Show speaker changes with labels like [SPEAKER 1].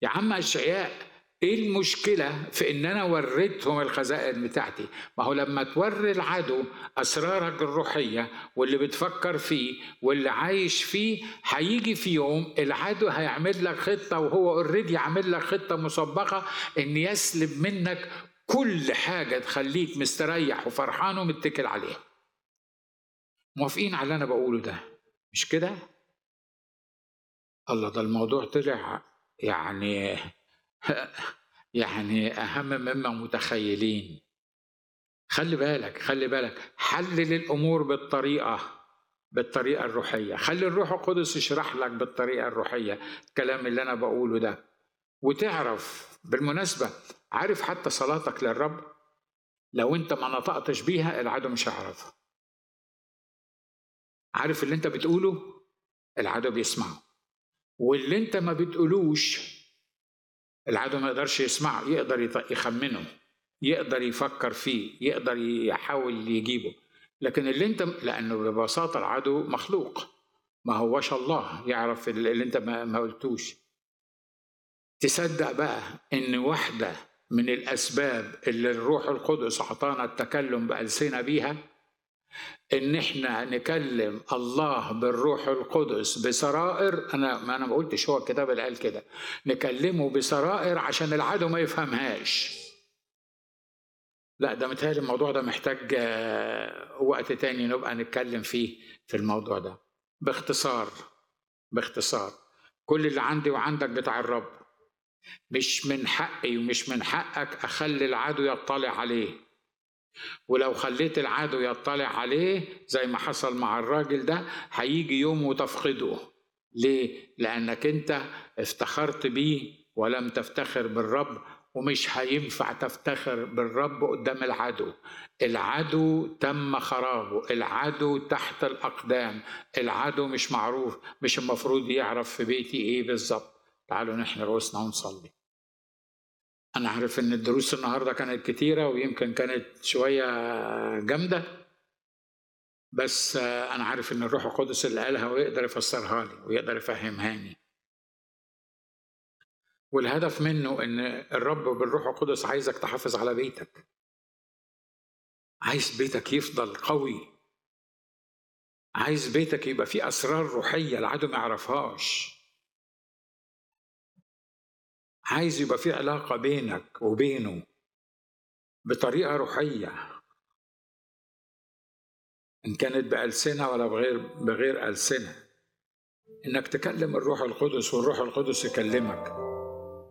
[SPEAKER 1] يا عم اشعياء ايه المشكله في ان انا وريتهم الخزائن بتاعتي ما هو لما توري العدو اسرارك الروحيه واللي بتفكر فيه واللي عايش فيه هيجي في يوم العدو هيعمل لك خطه وهو اوريدي عامل لك خطه مسبقه ان يسلب منك كل حاجه تخليك مستريح وفرحان ومتكل عليها موافقين على اللي انا بقوله ده مش كده الله ده الموضوع طلع يعني يعني أهم مما متخيلين خلي بالك خلي بالك حلل الأمور بالطريقة بالطريقة الروحية خلي الروح القدس يشرح لك بالطريقة الروحية الكلام اللي أنا بقوله ده وتعرف بالمناسبة عارف حتى صلاتك للرب لو أنت ما نطقتش بيها العدو مش هيعرفها عارف اللي أنت بتقوله العدو بيسمعه واللي أنت ما بتقولوش العدو ما يقدرش يسمعه يقدر يخمنه يقدر يفكر فيه يقدر يحاول يجيبه لكن اللي انت لانه ببساطه العدو مخلوق ما هوش الله يعرف اللي انت ما قلتوش تصدق بقى ان واحده من الاسباب اللي الروح القدس اعطانا التكلم بالسنه بيها ان احنا نكلم الله بالروح القدس بسرائر انا ما انا ما قلتش هو الكتاب اللي قال كده نكلمه بسرائر عشان العدو ما يفهمهاش لا ده متهيألي الموضوع ده محتاج وقت تاني نبقى نتكلم فيه في الموضوع ده باختصار باختصار كل اللي عندي وعندك بتاع الرب مش من حقي ومش من حقك اخلي العدو يطلع عليه ولو خليت العدو يطلع عليه زي ما حصل مع الراجل ده هيجي يوم وتفقده ليه؟ لأنك أنت افتخرت بيه ولم تفتخر بالرب ومش هينفع تفتخر بالرب قدام العدو العدو تم خرابه العدو تحت الأقدام العدو مش معروف مش المفروض يعرف في بيتي إيه بالظبط تعالوا نحن رؤوسنا ونصلي أنا عارف إن الدروس النهاردة كانت كتيرة ويمكن كانت شوية جامدة بس أنا عارف إن الروح القدس اللي قالها ويقدر يفسرها لي ويقدر يفهمهاني والهدف منه إن الرب بالروح القدس عايزك تحافظ على بيتك عايز بيتك يفضل قوي عايز بيتك يبقى فيه أسرار روحية العدو ما يعرفهاش عايز يبقى في علاقة بينك وبينه بطريقة روحية إن كانت بألسنة ولا بغير بغير ألسنة إنك تكلم الروح القدس والروح القدس يكلمك